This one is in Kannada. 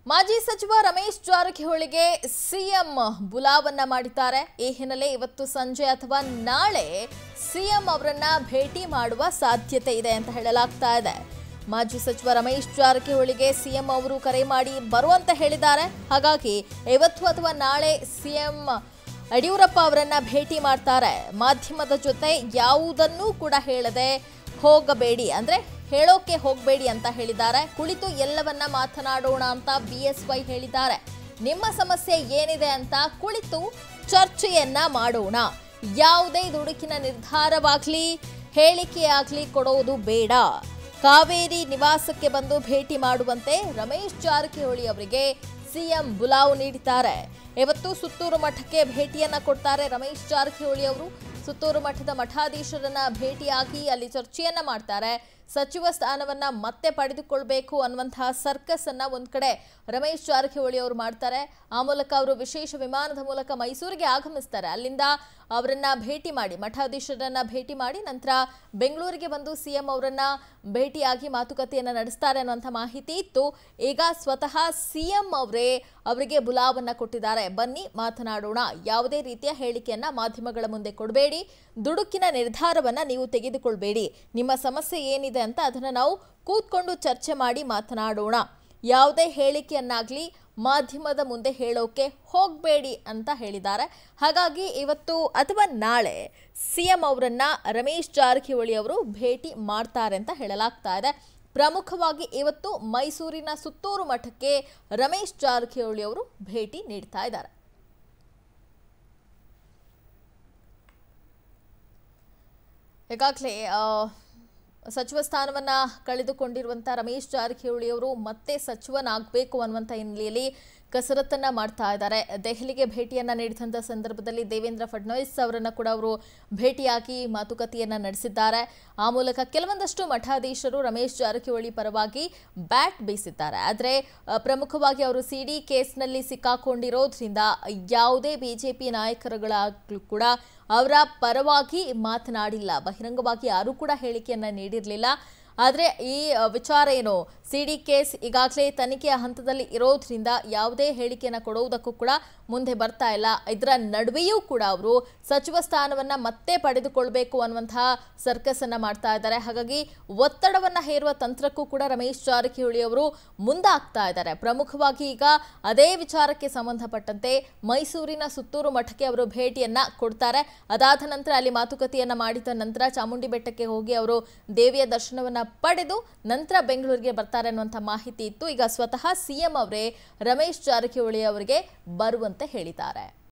ಮಾಜಿ ಸಚಿವ ರಮೇಶ್ ಜಾರಕಿಹೊಳಿಗೆ ಸಿಎಂ ಬುಲಾವನ್ನ ಮಾಡಿದ್ದಾರೆ ಈ ಹಿನ್ನೆಲೆ ಇವತ್ತು ಸಂಜೆ ಅಥವಾ ನಾಳೆ ಸಿಎಂ ಅವರನ್ನ ಭೇಟಿ ಮಾಡುವ ಸಾಧ್ಯತೆ ಇದೆ ಅಂತ ಹೇಳಲಾಗ್ತಾ ಇದೆ ಮಾಜಿ ಸಚಿವ ರಮೇಶ್ ಜಾರಕಿಹೊಳಿಗೆ ಸಿಎಂ ಅವರು ಕರೆ ಮಾಡಿ ಬರುವಂತ ಹೇಳಿದ್ದಾರೆ ಹಾಗಾಗಿ ಇವತ್ತು ಅಥವಾ ನಾಳೆ ಸಿಎಂ ಯಡಿಯೂರಪ್ಪ ಅವರನ್ನ ಭೇಟಿ ಮಾಡ್ತಾರೆ ಮಾಧ್ಯಮದ ಜೊತೆ ಯಾವುದನ್ನೂ ಕೂಡ ಹೇಳದೆ ಹೋಗಬೇಡಿ ಅಂದ್ರೆ ಹೇಳೋಕೆ ಹೋಗಬೇಡಿ ಅಂತ ಹೇಳಿದ್ದಾರೆ ಕುಳಿತು ಎಲ್ಲವನ್ನ ಮಾತನಾಡೋಣ ಅಂತ ಬಿ ಎಸ್ ವೈ ಹೇಳಿದ್ದಾರೆ ನಿಮ್ಮ ಸಮಸ್ಯೆ ಏನಿದೆ ಅಂತ ಕುಳಿತು ಚರ್ಚೆಯನ್ನ ಮಾಡೋಣ ಯಾವುದೇ ದುಡುಕಿನ ನಿರ್ಧಾರವಾಗ್ಲಿ ಹೇಳಿಕೆಯಾಗ್ಲಿ ಕೊಡೋದು ಬೇಡ ಕಾವೇರಿ ನಿವಾಸಕ್ಕೆ ಬಂದು ಭೇಟಿ ಮಾಡುವಂತೆ ರಮೇಶ್ ಜಾರಕಿಹೊಳಿ ಅವರಿಗೆ ಸಿಎಂ ಬುಲಾವ್ ನೀಡಿದ್ದಾರೆ ಇವತ್ತು ಸುತ್ತೂರು ಮಠಕ್ಕೆ ಭೇಟಿಯನ್ನ ಕೊಡ್ತಾರೆ ರಮೇಶ್ ಜಾರಕಿಹೊಳಿ ಅವರು ಸುತ್ತೂರು ಮಠದ ಮಠಾಧೀಶರನ್ನ ಭೇಟಿಯಾಗಿ ಅಲ್ಲಿ ಚರ್ಚೆಯನ್ನ ಮಾಡ್ತಾರೆ ಸಚಿವ ಸ್ಥಾನವನ್ನ ಮತ್ತೆ ಪಡೆದುಕೊಳ್ಬೇಕು ಅನ್ನುವಂತಹ ಸರ್ಕಸ್ ಅನ್ನ ಒಂದ್ ಕಡೆ ರಮೇಶ್ ಜಾರಕಿಹೊಳಿ ಅವರು ಮಾಡ್ತಾರೆ ಆ ಮೂಲಕ ಅವರು ವಿಶೇಷ ವಿಮಾನದ ಮೂಲಕ ಮೈಸೂರಿಗೆ ಆಗಮಿಸ್ತಾರೆ ಅಲ್ಲಿಂದ ಅವರನ್ನ ಭೇಟಿ ಮಾಡಿ ಮಠಾಧೀಶರನ್ನ ಭೇಟಿ ಮಾಡಿ ನಂತರ ಬೆಂಗಳೂರಿಗೆ ಬಂದು ಸಿಎಂ ಅವರನ್ನ ಭೇಟಿಯಾಗಿ ಮಾತುಕತೆಯನ್ನ ನಡೆಸ್ತಾರೆ ಅನ್ನುವಂಥ ಮಾಹಿತಿ ಇತ್ತು ಈಗ ಸ್ವತಃ ಸಿಎಂ ಅವರೇ ಅವರಿಗೆ ಬುಲಾವನ್ನ ಕೊಟ್ಟಿದ್ದಾರೆ ಬನ್ನಿ ಮಾತನಾಡೋಣ ಯಾವುದೇ ರೀತಿಯ ಹೇಳಿಕೆಯನ್ನ ಮಾಧ್ಯಮಗಳ ಮುಂದೆ ಕೊಡಬೇಡಿ ದುಡುಕಿನ ನಿರ್ಧಾರವನ್ನ ನೀವು ತೆಗೆದುಕೊಳ್ಬೇಡಿ ನಿಮ್ಮ ಸಮಸ್ಯೆ ಏನಿದೆ ಅಂತ ಅದನ್ನ ನಾವು ಕೂತ್ಕೊಂಡು ಚರ್ಚೆ ಮಾಡಿ ಮಾತನಾಡೋಣ ಯಾವುದೇ ಹೇಳಿಕೆಯನ್ನಾಗ್ಲಿ ಮಾಧ್ಯಮದ ಮುಂದೆ ಹೇಳೋಕೆ ಹೋಗಬೇಡಿ ಅಂತ ಹೇಳಿದ್ದಾರೆ ಹಾಗಾಗಿ ಇವತ್ತು ಅಥವಾ ನಾಳೆ ಸಿಎಂ ಅವರನ್ನ ರಮೇಶ್ ಜಾರಕಿಹೊಳಿ ಅವರು ಭೇಟಿ ಮಾಡ್ತಾರೆ ಅಂತ ಹೇಳಲಾಗ್ತಾ ಇದೆ ಪ್ರಮುಖವಾಗಿ ಇವತ್ತು ಮೈಸೂರಿನ ಸುತ್ತೂರು ಮಠಕ್ಕೆ ರಮೇಶ್ ಜಾರಕಿಹೊಳಿ ಅವರು ಭೇಟಿ ನೀಡ್ತಾ ಇದ್ದಾರೆ ಈಗಾಗಲೇ ಸಚಿವ ಸ್ಥಾನವನ್ನ ಕಳೆದುಕೊಂಡಿರುವಂಥ ರಮೇಶ್ ಜಾರಕಿಹೊಳಿ ಅವರು ಮತ್ತೆ ಸಚಿವನಾಗಬೇಕು ಅನ್ನುವಂಥ ಹಿನ್ನೆಲೆಯಲ್ಲಿ ಕಸರತ್ತನ್ನ ಮಾಡ್ತಾ ಇದ್ದಾರೆ ದೆಹಲಿಗೆ ಭೇಟಿಯನ್ನ ನೀಡಿದಂಥ ಸಂದರ್ಭದಲ್ಲಿ ದೇವೇಂದ್ರ ಫಡ್ನವೀಸ್ ಅವರನ್ನ ಕೂಡ ಅವರು ಭೇಟಿಯಾಗಿ ಮಾತುಕತೆಯನ್ನ ನಡೆಸಿದ್ದಾರೆ ಆ ಮೂಲಕ ಕೆಲವೊಂದಷ್ಟು ಮಠಾಧೀಶರು ರಮೇಶ್ ಜಾರಕಿಹೊಳಿ ಪರವಾಗಿ ಬ್ಯಾಟ್ ಬೀಸಿದ್ದಾರೆ ಆದರೆ ಪ್ರಮುಖವಾಗಿ ಅವರು ಸಿಡಿ ಕೇಸ್ನಲ್ಲಿ ಸಿಕ್ಕಾಕೊಂಡಿರೋದ್ರಿಂದ ಯಾವುದೇ ಬಿಜೆಪಿ ನಾಯಕರುಗಳಾಗಲೂ ಕೂಡ ಅವರ ಪರವಾಗಿ ಮಾತನಾಡಿಲ್ಲ ಬಹಿರಂಗವಾಗಿ ಯಾರೂ ಕೂಡ ಹೇಳಿಕೆಯನ್ನ ನೀಡಿರಲಿಲ್ಲ ಆದರೆ ಈ ವಿಚಾರ ಏನು ಸಿ ಡಿ ಕೇಸ್ ಈಗಾಗಲೇ ತನಿಖೆಯ ಹಂತದಲ್ಲಿ ಇರೋದ್ರಿಂದ ಯಾವುದೇ ಹೇಳಿಕೆಯನ್ನು ಕೊಡುವುದಕ್ಕೂ ಕೂಡ ಮುಂದೆ ಬರ್ತಾ ಇಲ್ಲ ಇದರ ನಡುವೆಯೂ ಕೂಡ ಅವರು ಸಚಿವ ಸ್ಥಾನವನ್ನ ಮತ್ತೆ ಪಡೆದುಕೊಳ್ಬೇಕು ಅನ್ನುವಂತಹ ಸರ್ಕಸ್ ಅನ್ನ ಮಾಡ್ತಾ ಇದ್ದಾರೆ ಹಾಗಾಗಿ ಒತ್ತಡವನ್ನ ಹೇರುವ ತಂತ್ರಕ್ಕೂ ಕೂಡ ರಮೇಶ್ ಜಾರಕಿಹೊಳಿ ಅವರು ಮುಂದಾಗ್ತಾ ಇದ್ದಾರೆ ಪ್ರಮುಖವಾಗಿ ಈಗ ಅದೇ ವಿಚಾರಕ್ಕೆ ಸಂಬಂಧಪಟ್ಟಂತೆ ಮೈಸೂರಿನ ಸುತ್ತೂರು ಮಠಕ್ಕೆ ಅವರು ಭೇಟಿಯನ್ನ ಕೊಡ್ತಾರೆ ಅದಾದ ನಂತರ ಅಲ್ಲಿ ಮಾತುಕತೆಯನ್ನ ಮಾಡಿದ ನಂತರ ಚಾಮುಂಡಿ ಬೆಟ್ಟಕ್ಕೆ ಹೋಗಿ ಅವರು ದೇವಿಯ ದರ್ಶನವನ್ನ ಪಡೆದು ನಂತರ ಬೆಂಗಳೂರಿಗೆ ಬರ್ತಾರೆ ಅನ್ನುವಂಥ ಮಾಹಿತಿ ಇತ್ತು ಈಗ ಸ್ವತಃ ಸಿಎಂ ಅವರೇ ರಮೇಶ್ ಜಾರಕಿಹೊಳಿ ಅವರಿಗೆ ಬರುವಂತೆ ಹೇಳಿದ್ದಾರೆ